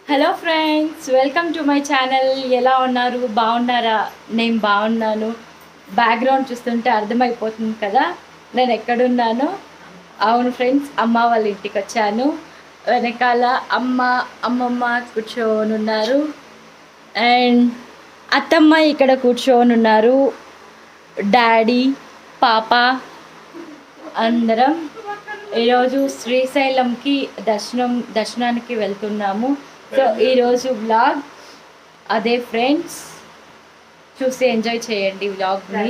hello friends welcome to my channel ఎలా ఉన్నారు బాగున్నారా నేను బాగున్నాను బ్యాక్గ్రౌండ్ చూస్తుంటే అర్థమైపోతుంది కదా నేను ఎక్కడున్నాను అవును ఫ్రెండ్స్ అమ్మ వాళ్ళ ఇంటికి వచ్చాను వెనకాల అమ్మ అమ్మమ్మ కూర్చొని ఉన్నారు అండ్ అత్తమ్మ ఇక్కడ కూర్చొని ఉన్నారు డాడీ పాప అందరం ఈరోజు శ్రీశైలంకి దర్శనం దర్శనానికి వెళ్తున్నాము సో ఈరోజు వ్లాగ్ అదే ఫ్రెండ్స్ చూసి ఎంజాయ్ చేయండి వ్లాగ్ని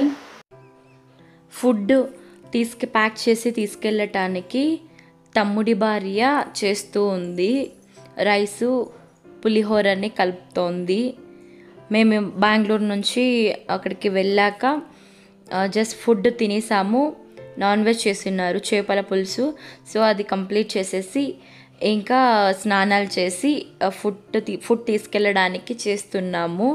ఫుడ్ తీసుకు ప్యాక్ చేసి తీసుకెళ్ళటానికి తమ్ముడి భార్య చేస్తూ ఉంది రైసు పులిహోరని కలుపుతోంది మేము బెంగళూరు నుంచి అక్కడికి వెళ్ళాక జస్ట్ ఫుడ్ తినేసాము నాన్ వెజ్ చేసినారు చేపల పులుసు సో అది కంప్లీట్ చేసేసి ఇంకా స్నానాలు చేసి ఫుడ్ తీ- ఫుడ్ తీసుకెళ్ళడానికి చేస్తున్నాము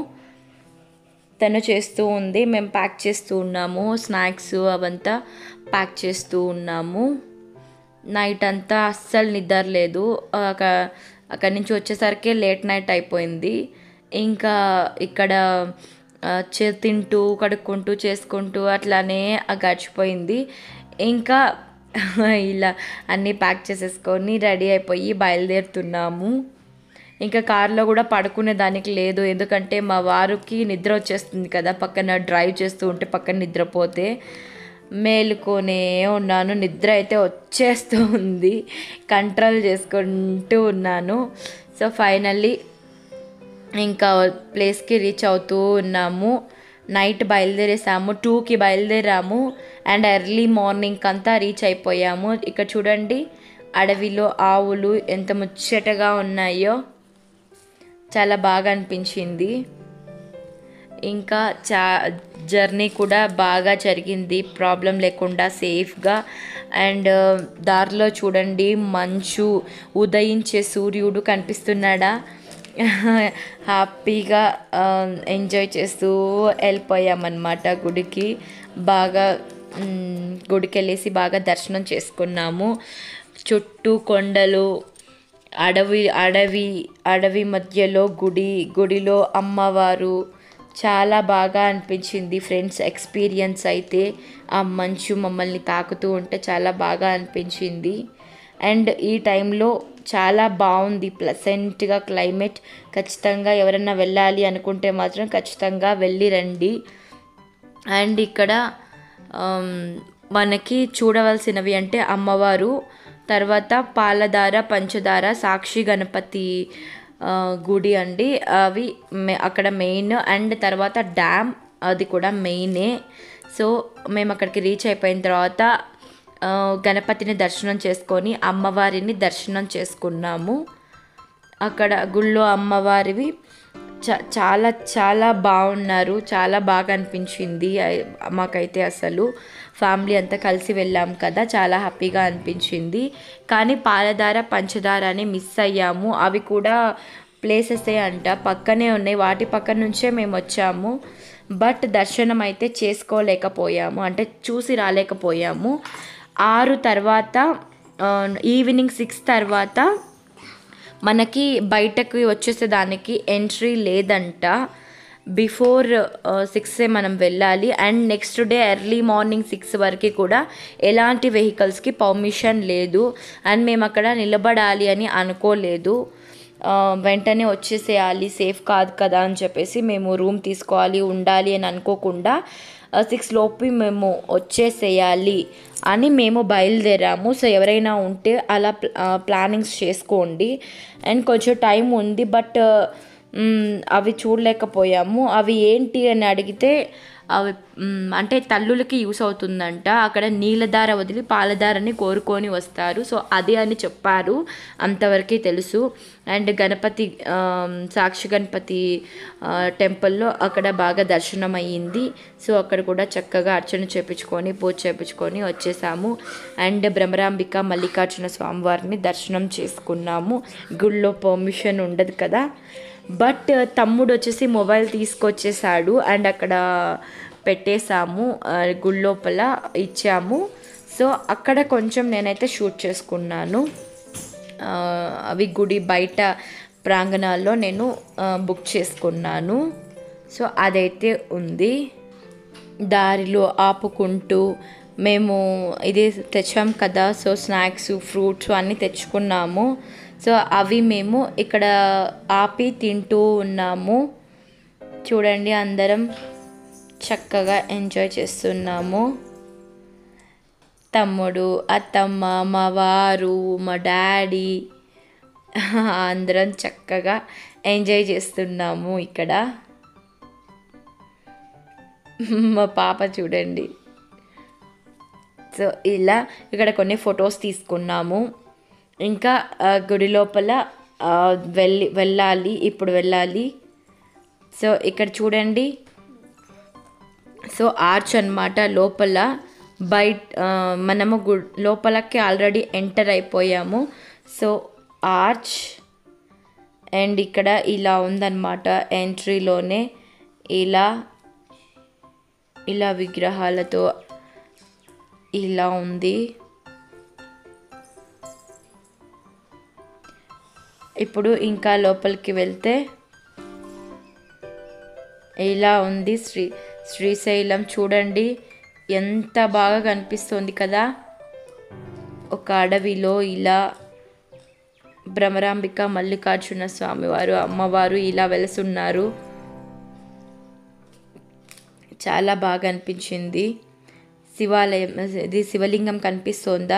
తను చేస్తూ ఉంది మేము ప్యాక్ చేస్తూ ఉన్నాము స్నాక్స్ అవంతా ప్యాక్ చేస్తూ ఉన్నాము నైట్ అంతా అస్సలు నిద్ర లేదు అక్క అక్కడి నుంచి వచ్చేసరికి లేట్ నైట్ అయిపోయింది ఇంకా ఇక్కడ ఆ, చే తింటూ కడుక్కుంటూ చేసుకుంటూ అట్లానే ఆ గడిచిపోయింది ఇంకా ఇలా అన్నీ ప్యాక్ చేసేసుకొని రెడీ అయిపోయి బయలుదేరుతున్నాము ఇంకా కార్లో కూడా పడుకునే దానికి లేదు ఎందుకంటే మా వారికి నిద్ర వచ్చేస్తుంది కదా పక్కన డ్రైవ్ చేస్తూ ఉంటే పక్కన నిద్రపోతే మేలుకొనే ఉన్నాను నిద్ర అయితే వచ్చేస్తూ ఉంది కంట్రోల్ చేసుకుంటూ ఉన్నాను సో ఫైనల్లీ ఇంకా ప్లేస్కి రీచ్ అవుతూ ఉన్నాము నైట్ బయలుదేరేసాము టూకి బయలుదేరాము అండ్ ఎర్లీ మార్నింగ్ అంతా రీచ్ అయిపోయాము ఇక్కడ చూడండి అడవిలో ఆవులు ఎంత ముచ్చటగా ఉన్నాయో చాలా బాగా అనిపించింది ఇంకా చా జర్నీ కూడా బాగా జరిగింది ప్రాబ్లం లేకుండా సేఫ్గా అండ్ దారిలో చూడండి మంచు ఉదయించే సూర్యుడు కనిపిస్తున్నాడా హ్యాపీగా ఎంజాయ్ చేస్తూ వెళ్ళిపోయామన్నమాట గుడికి బాగా మ్, గుడికి వెళ్ళేసి బాగా దర్శనం చేసుకున్నాము చుట్టూ కొండలు అడవి అడవి అడవి మధ్యలో గుడి గుడిలో అమ్మవారు చాలా బాగా అనిపించింది ఫ్రెండ్స్ ఎక్స్పీరియన్స్ అయితే ఆ మంచు మమ్మల్ని తాకుతూ ఉంటే చాలా బాగా అనిపించింది అండ్ ఈ టైంలో చాలా బాగుంది ప్లసెంట్గా క్లైమేట్ ఖచ్చితంగా ఎవరైనా వెళ్ళాలి అనుకుంటే మాత్రం ఖచ్చితంగా వెళ్ళి రండి అండ్ ఇక్కడ ఆమ్, మనకి చూడవలసినవి అంటే అమ్మవారు తర్వాత పాలధార పంచదార సాక్షి గణపతి ఆ, గుడి అండి అవి మె- అక్కడ మెయిన్ అండ్ తర్వాత డ్యామ్ అది కూడా మెయినే సో మేము అక్కడికి రీచ్ అయిపోయిన తర్వాత ఆ, గణపతిని దర్శనం చేసుకొని అమ్మవారిని దర్శనం చేసుకున్నాము అక్కడ గుళ్ళో అమ్మవారివి చ చాలా చాలా బాగున్నారు చాలా బాగా అనిపించింది ఐ- మాకైతే అసలు ఫ్యామిలీ అంతా కలిసి వెళ్ళాం కదా చాలా హ్యాపీగా అనిపించింది కానీ పాలధార పంచదార అని మిస్ అయ్యాము అవి కూడా ప్లేసెసే అంట పక్కనే ఉన్నాయి వాటి పక్క నుంచే మేము వచ్చాము బట్ దర్శనం అయితే చేసుకోలేకపోయాము అంటే చూసి రాలేకపోయాము ఆరు తర్వాత ఆ, ఈవినింగ్ సిక్స్ తర్వాత మనకి బయటకు వచ్చేసేదానికి ఎంట్రీ లేదంట బిఫోర్ సిక్సే మనం వెళ్ళాలి and next day early morning six వరకు కూడా ఎలాంటి వెహికల్స్కి పర్మిషన్ లేదు అండ్ మేము అక్కడ నిలబడాలి అని అనుకోలేదు ఆ, వెంటనే వచ్చేసేయాలి సేఫ్ కాదు కదా అని చెప్పేసి మేము రూమ్ తీసుకోవాలి ఉండాలి అని అనుకోకుండా సిక్స్ లోపు మేము వచ్చేసేయాలి అని మేము బయలుదేరాము సో ఎవరైనా ఉంటే అలా ప్ల- ఆ, ప్లానింగ్స్ చేసుకోండి అండ్ కొంచెం టైం ఉంది బట్ మ్, అవి చూడలేకపోయాము అవి ఏంటి అని అడిగితే అవి మ్, అంటే తల్లులకి యూస్ అవుతుందంట అక్కడ నీళ్ళధార వదిలి పాలధారని కోరుకొని వస్తారు సో అది అని చెప్పారు అంతవరకే తెలుసు అండ్ గణపతి ఆ, సాక్షి గణపతి ఆ, టెంపుల్లో అక్కడ బాగా దర్శనం అయ్యింది సో అక్కడ కూడా చక్కగా అర్చన చేపించుకొని పూజ చేపించుకొని వచ్చేసాము అండ్ భ్రమరాంబిక మల్లికార్జున స్వామివారిని దర్శనం చేసుకున్నాము గుళ్ళో పర్మిషన్ ఉండదు కదా బట్ తమ్ముడు వచ్చేసి మొబైల్ తీసుకొచ్చేసాడు అండ్ అక్కడ పెట్టేసాము ఆ, గుళ్ళోపల ఇచ్చాము సో అక్కడ కొంచెం నేనైతే షూట్ చేసుకున్నాను ఆ, అవి గుడి బయట ప్రాంగణాల్లో నేను ఆ, బుక్ చేసుకున్నాను సో అదైతే ఉంది దారిలో ఆపుకుంటూ మేము ఇది తెచ్చాం కదా సో స్నాక్స్ ఫ్రూట్స్ అన్నీ తెచ్చుకున్నాము సో అవి మేము ఇక్కడ ఆపి తింటూ ఉన్నాము చూడండి అందరం చక్కగా ఎంజాయ్ చేస్తున్నాము తమ్ముడు అత్తమ్మ మా వారు మా డాడీ అందరం చక్కగా ఎంజాయ్ చేస్తున్నాము ఇక్కడ మా పాప చూడండి సో ఇలా ఇక్కడ కొన్ని ఫొటోస్ తీసుకున్నాము ఇంకా ఆ, గుడి లోపల ఆ, వెళ్ళి వెళ్ళాలి ఇప్పుడు వెళ్ళాలి సో ఇక్కడ చూడండి సో ఆర్చ్ అన్నమాట లోపల బయట ఆ, మనము గు లోపలకి ఆల్రెడీ ఎంటర్ అయిపోయాము సో ఆర్చ్ అండ్ ఇక్కడ ఇలా ఉందన్నమాట ఎంట్రీలోనే ఇలా ఇలా విగ్రహాలతో ఇలా ఉంది ఇప్పుడు ఇంకా లోపలికి వెళ్తే ఇలా ఉంది శ్రీ శ్రీశైలం చూడండి ఎంత బాగా కనిపిస్తుంది కదా ఒక అడవిలో ఇలా భ్రమరాంబిక మల్లికార్జున స్వామివారు అమ్మవారు ఇలా వెలుసున్నారు చాలా బాగా అనిపించింది శివాలయం ఇది శివలింగం కనిపిస్తోందా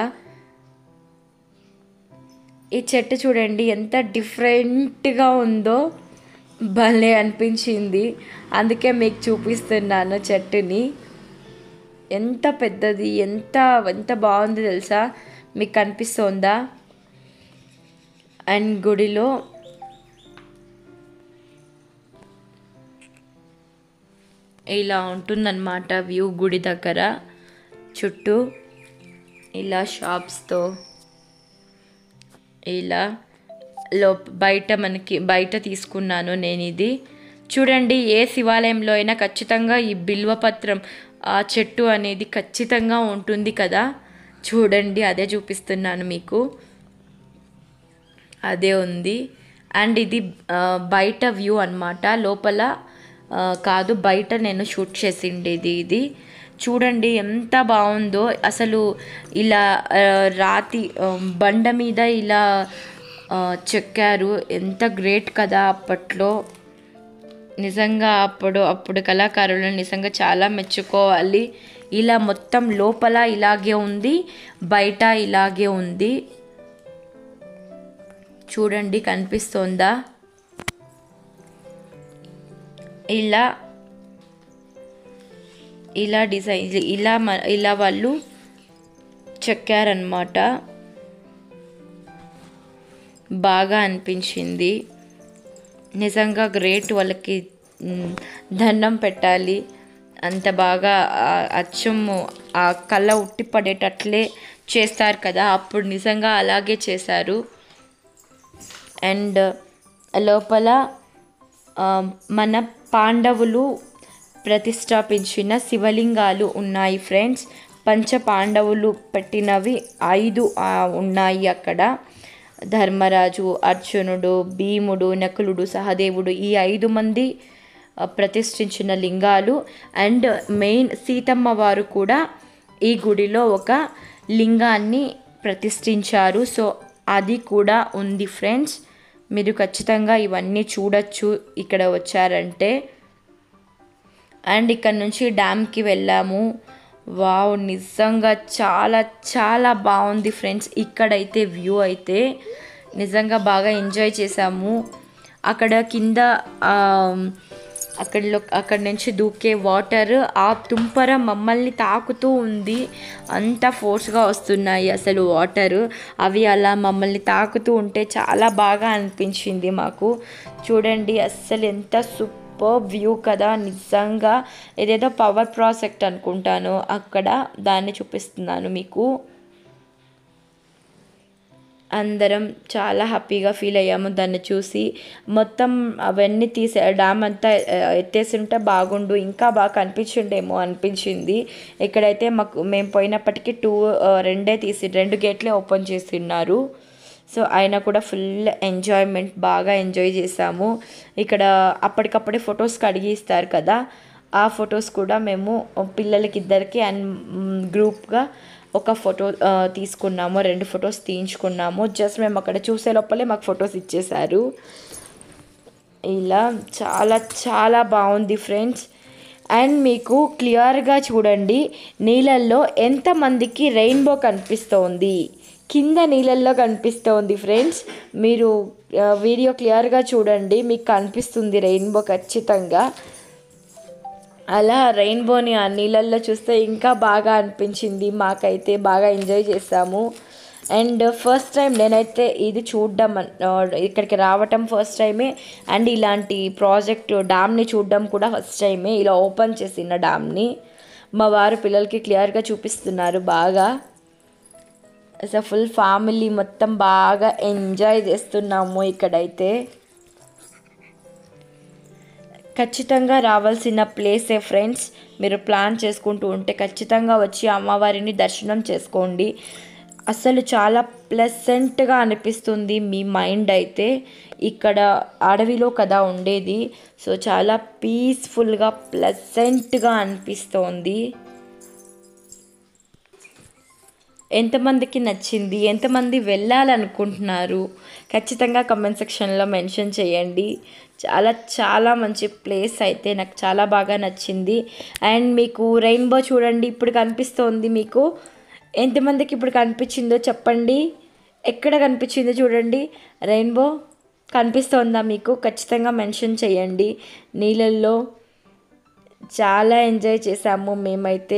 ఈ చెట్టు చూడండి ఎంత డిఫరెంట్గా ఉందో భలే అనిపించింది అందుకే మీకు చూపిస్తున్నాను చెట్టుని ఎంత పెద్దది ఎంత ఎంత బాగుంది తెలుసా మీకు కనిపిస్తోందా అండ్ గుడిలో ఇలా ఉంటుందన్నమాట వ్యూ గుడి దగ్గర చుట్టూ ఇలా షాప్స్తో ఇలా లో బయట మనకి బయట తీసుకున్నాను నేను ఇది చూడండి ఏ శివాలయంలో అయినా ఖచ్చితంగా ఈ బిల్వపత్రం ఆ చెట్టు అనేది ఖచ్చితంగా ఉంటుంది కదా చూడండి అదే చూపిస్తున్నాను మీకు అదే ఉంది అండ్ ఇది ఆ, బయట వ్యూ అన్నమాట లోపల ఆ, కాదు బయట నేను షూట్ చేసిండేది ఇది చూడండి ఎంత బాగుందో అసలు ఇలా ఆ, రాతి ఆ, బండ మీద ఇలా ఆ, చెక్కారు ఎంత గ్రేట్ కదా అప్పట్లో నిజంగా అప్పుడు అప్పుడు కళాకారులను నిజంగా చాలా మెచ్చుకోవాలి ఇలా మొత్తం లోపల ఇలాగే ఉంది బయట ఇలాగే ఉంది చూడండి కనిపిస్తోందా ఇలా ఇలా డిజైన్ ఇలా మ- ఇలా వాళ్ళు చెక్కారనమాట బాగా అనిపించింది నిజంగా గ్రేట్ వాళ్ళకి మ్, దండం పెట్టాలి అంత బాగా ఆ అచ్చము ఆ కళ్ళ ఉట్టి పడేటట్లే చేస్తారు కదా అప్పుడు నిజంగా అలాగే చేశారు అండ్ లోపల ఆ, మన పాండవులు ప్రతిష్టాపించిన శివలింగాలు ఉన్నాయి ఫ్రెండ్స్ పంచ పాండవులు పెట్టినవి ఐదు ఆ, ఉన్నాయి అక్కడ ధర్మరాజు అర్జునుడు భీముడు నకులుడు సహదేవుడు ఈ ఐదు మంది ఆ, ప్రతిష్ఠించిన లింగాలు అండ్ మెయిన్ సీతమ్మ వారు కూడా ఈ గుడిలో ఒక లింగాన్ని ప్రతిష్ఠించారు సో అది కూడా ఉంది ఫ్రెండ్స్ మీరు ఖచ్చితంగా ఇవన్నీ చూడొచ్చు ఇక్కడ వచ్చారంటే అండ్ ఇక్కడ నుంచి డ్యామ్కి వెళ్ళాము వావ్ నిజంగా చాలా చాలా బాగుంది ఫ్రెండ్స్ ఇక్కడైతే వ్యూ అయితే నిజంగా బాగా ఎంజాయ్ చేసాము అక్కడ కింద ఆ, అక్కడలో అక్కడ నుంచి దూకే వాటర్ ఆ తుంపర మమ్మల్ని తాకుతూ ఉంది అంత ఫోర్స్గా వస్తున్నాయి అసలు వాటర్ అవి అలా మమ్మల్ని తాకుతూ ఉంటే చాలా బాగా అనిపించింది మాకు చూడండి అస్సలు ఎంత సూపర్ వ్యూ కదా నిజంగా ఏదేదో పవర్ ప్రాజెక్ట్ అనుకుంటాను అక్కడ దాన్ని చూపిస్తున్నాను మీకు అందరం చాలా హ్యాపీగా ఫీల్ అయ్యాము దాన్ని చూసి మొత్తం అవన్నీ తీసే డ్యామ్ అంతా ఆ, ఎత్తేసి ఉంటే బాగుండు ఇంకా బాగా కనిపించుండేమో అనిపించింది ఇక్కడైతే మాకు మేము పోయినప్పటికీ టూ ఆ, రెండే తీసి రెండు గేట్లే ఓపెన్ చేసి ఉన్నారు సో అయినా కూడా ఫుల్ ఎంజాయ్మెంట్ బాగా ఎంజాయ్ చేసాము ఇక్కడ అప్పటికప్పుడే ఫొటోస్ కడిగి ఇస్తారు కదా ఆ ఫొటోస్ కూడా మేము పిల్లలకి ఇద్దరికి అండ్ గ్రూప్గా ఒక ఫోటో ఆ, తీసుకున్నాము రెండు ఫొటోస్ తీయించుకున్నాము జస్ట్ మేము అక్కడ చూసే లోపలే మాకు ఫొటోస్ ఇచ్చేశారు ఇలా చాలా చాలా బాగుంది ఫ్రెండ్స్ అండ్ మీకు క్లియర్గా చూడండి నీళ్ళల్లో ఎంతమందికి రెయిన్బో కనిపిస్తోంది కింద నీళ్ళల్లో కనిపిస్తోంది ఫ్రెండ్స్ మీరు ఆ, వీడియో క్లియర్గా చూడండి మీకు కనిపిస్తుంది రెయిన్బో ఖచ్చితంగా అలా రెయిన్బోని ఆ నీళ్ళల్లో చూస్తే ఇంకా బాగా అనిపించింది మాకైతే బాగా ఎంజాయ్ చేసాము అండ్ ఫస్ట్ టైం నేనైతే ఇది చూడడం అన్- ఆ, ఇక్కడికి రావటం ఫస్ట్ టైమే అండ్ ఇలాంటి ప్రాజెక్ట్ డ్యామ్ని చూడడం కూడా ఫస్ట్ టైమే ఇలా ఓపెన్ చేసిన డ్యామ్ని మా వారు పిల్లలకి క్లియర్గా చూపిస్తున్నారు బాగా అసలు ఫుల్ ఫ్యామిలీ మొత్తం బాగా ఎంజాయ్ చేస్తున్నాము ఇక్కడైతే ఖచ్చితంగా రావాల్సిన ప్లేసే ఫ్రెండ్స్ మీరు ప్లాన్ చేసుకుంటూ ఉంటే ఖచ్చితంగా వచ్చి అమ్మవారిని దర్శనం చేసుకోండి అసలు చాలా ప్లెసెంట్గా అనిపిస్తుంది మీ మైండ్ అయితే ఇక్కడ అడవిలో కదా ఉండేది సో చాలా పీస్ఫుల్గా ప్లెసెంట్గా అనిపిస్తోంది ఎంతమందికి నచ్చింది ఎంతమంది వెళ్ళాలనుకుంటున్నారు ఖచ్చితంగా కమెంట్ సెక్షన్లో మెన్షన్ చేయండి చాలా చాలా మంచి ప్లేస్ అయితే నాకు చాలా బాగా నచ్చింది అండ్ మీకు రెయిన్బో చూడండి ఇప్పుడు కనిపిస్తోంది మీకు ఎంతమందికి ఇప్పుడు కనిపించిందో చెప్పండి ఎక్కడ కనిపించిందో చూడండి రెయిన్బో కనిపిస్తోందా మీకు ఖచ్చితంగా మెన్షన్ చేయండి నీళ్ళల్లో చాలా ఎంజాయ్ చేసాము మేమైతే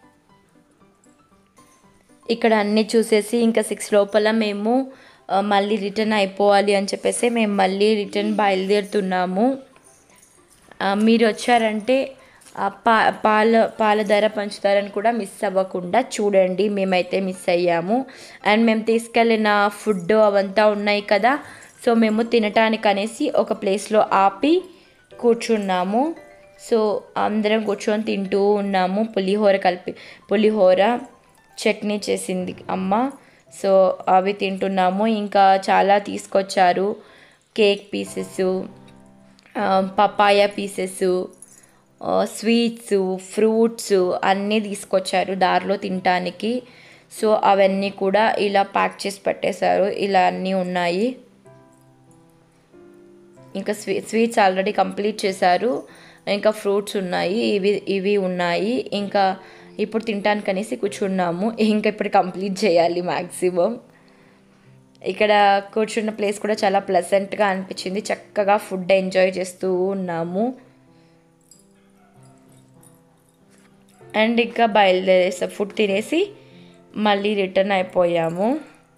ఇక్కడ అన్నీ చూసేసి ఇంకా సిక్స్ లోపల మేము ఆ, మళ్ళీ రిటర్న్ అయిపోవాలి అని చెప్పేసి మేము మళ్ళీ రిటర్న్ బయలుదేరుతున్నాము ఆ, మీరు వచ్చారంటే ఆ పా పాల పాల ధర పంచుతారని కూడా మిస్ అవ్వకుండా చూడండి మేమైతే మిస్ అయ్యాము అండ్ మేము తీసుకెళ్ళిన ఫుడ్ అవంతా ఉన్నాయి కదా సో మేము తినటానికి అనేసి ఒక ప్లేస్లో ఆపి కూర్చున్నాము సో అందరం కూర్చొని తింటూ ఉన్నాము పులిహోర కలిపి పులిహోర చట్నీ చేసింది అమ్మ సో అవి తింటున్నాము ఇంకా చాలా తీసుకొచ్చారు cake pieces papaya pieces sweets fruits అన్నీ తీసుకొచ్చారు దారిలో తినటానికి సో అవన్నీ కూడా ఇలా ప్యాక్ చేసి పెట్టేశారు ఇలా అన్నీ ఉన్నాయి ఇంకా స్వీ స్వీట్స్ ఆల్రెడీ కంప్లీట్ చేశారు ఇంకా ఫ్రూట్స్ ఉన్నాయి ఇవి ఇవి ఉన్నాయి ఇంకా ఇప్పుడు తినటానికి అనేసి కూర్చున్నాము ఇంకా ఇప్పుడు కంప్లీట్ చేయాలి మ్యాక్సిమం ఇక్కడ కూర్చున్న ప్లేస్ కూడా చాలా ప్లెజెంట్గా అనిపించింది చక్కగా ఫుడ్ ఎంజాయ్ చేస్తూ ఉన్నాము అండ్ ఇంకా బయలుదేరేసాం ఫుడ్ తినేసి మళ్ళీ రిటర్న్ అయిపోయాము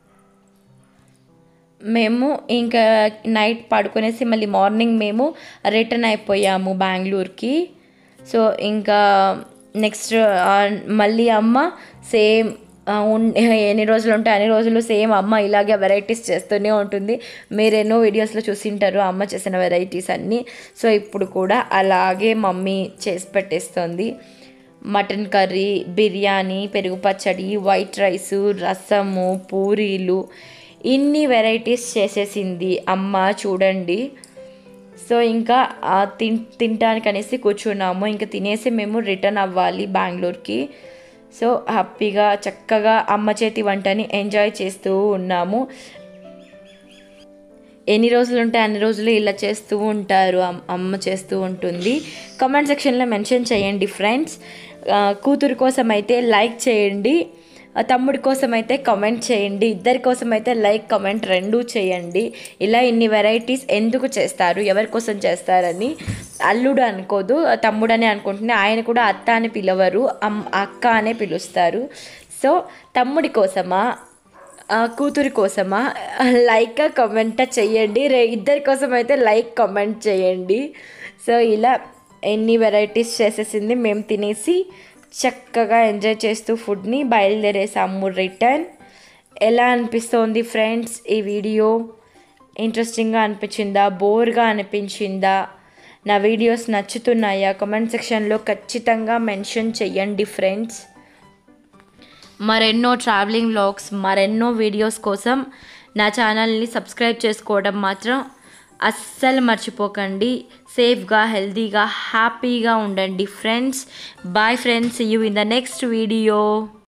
మేము ఇంకా నైట్ పడుకునేసి మళ్ళీ మార్నింగ్ మేము రిటర్న్ అయిపోయాము బెంగళూరుకి సో ఇంకా నెక్స్ట్ మళ్ళీ అమ్మ సేమ్ ఎన్ని రోజులు ఉంటే అన్ని రోజులు సేమ్ అమ్మ ఇలాగే వెరైటీస్ చేస్తూనే ఉంటుంది మీరు ఎన్నో వీడియోస్లో చూసింటారు అమ్మ చేసిన వెరైటీస్ అన్నీ సో ఇప్పుడు కూడా అలాగే మమ్మీ చేసి పెట్టేస్తుంది మటన్ కర్రీ బిర్యానీ పెరుగు పచ్చడి వైట్ రైస్ రసము పూరీలు ఇన్ని వెరైటీస్ చేసేసింది అమ్మ చూడండి సో ఇంకా ఆ తిన్ తినటానికి అనేసి కూర్చున్నాము ఇంకా తినేసి మేము రిటర్న్ అవ్వాలి బెంగళూరుకి సో హ్యాపీగా చక్కగా అమ్మ చేతి వంటని ఎంజాయ్ చేస్తూ ఉన్నాము ఎన్ని రోజులు ఉంటే అన్ని రోజులు ఇలా చేస్తూ ఉంటారు అమ్- అమ్మ చేస్తూ ఉంటుంది కామెంట్ సెక్షన్లో మెన్షన్ చేయండి ఫ్రెండ్స్ ఆ, కూతురు కోసం అయితే లైక్ చేయండి ఆ, తమ్ముడి కోసం అయితే కామెంట్ చేయండి ఇద్దరి కోసం అయితే లైక్ కామెంట్ రెండూ చేయండి ఇలా ఇన్ని వెరైటీస్ ఎందుకు చేస్తారు ఎవరి కోసం చేస్తారని అల్లుడు అనుకోదు ఆ, తమ్ముడని అనుకుంటున్నా ఆయన కూడా అత్త అని పిలవరు అమ్ అక్క అనే పిలుస్తారు సో తమ్ముడి కోసమా ఆ, కూతురి కోసమా లైక్ కమెంట్ చేయండి రే ఇద్దరి కోసం అయితే లైక్ కమెంట్ చేయండి సో ఇలా ఎన్ని వెరైటీస్ చేసేసింది మేము తినేసి చక్కగా ఎంజాయ్ చేస్తూ ఫుడ్ని బయలుదేరేసాము రిటర్న్ ఎలా అనిపిస్తోంది ఫ్రెండ్స్ ఈ వీడియో ఇంట్రెస్టింగ్గా అనిపించిందా బోర్గా అనిపించిందా నా వీడియోస్ నచ్చుతున్నాయా కమెంట్ సెక్షన్లో ఖచ్చితంగా మెన్షన్ చెయ్యండి ఫ్రెండ్స్ మరెన్నో ట్రావెలింగ్ వ్లాగ్స్ మరెన్నో వీడియోస్ కోసం నా ఛానల్ని సబ్స్క్రైబ్ చేసుకోవడం మాత్రం అస్సలు మర్చిపోకండి సేఫ్గా హెల్తీగా హ్యాపీగా ఉండండి friends bye friends you in the next video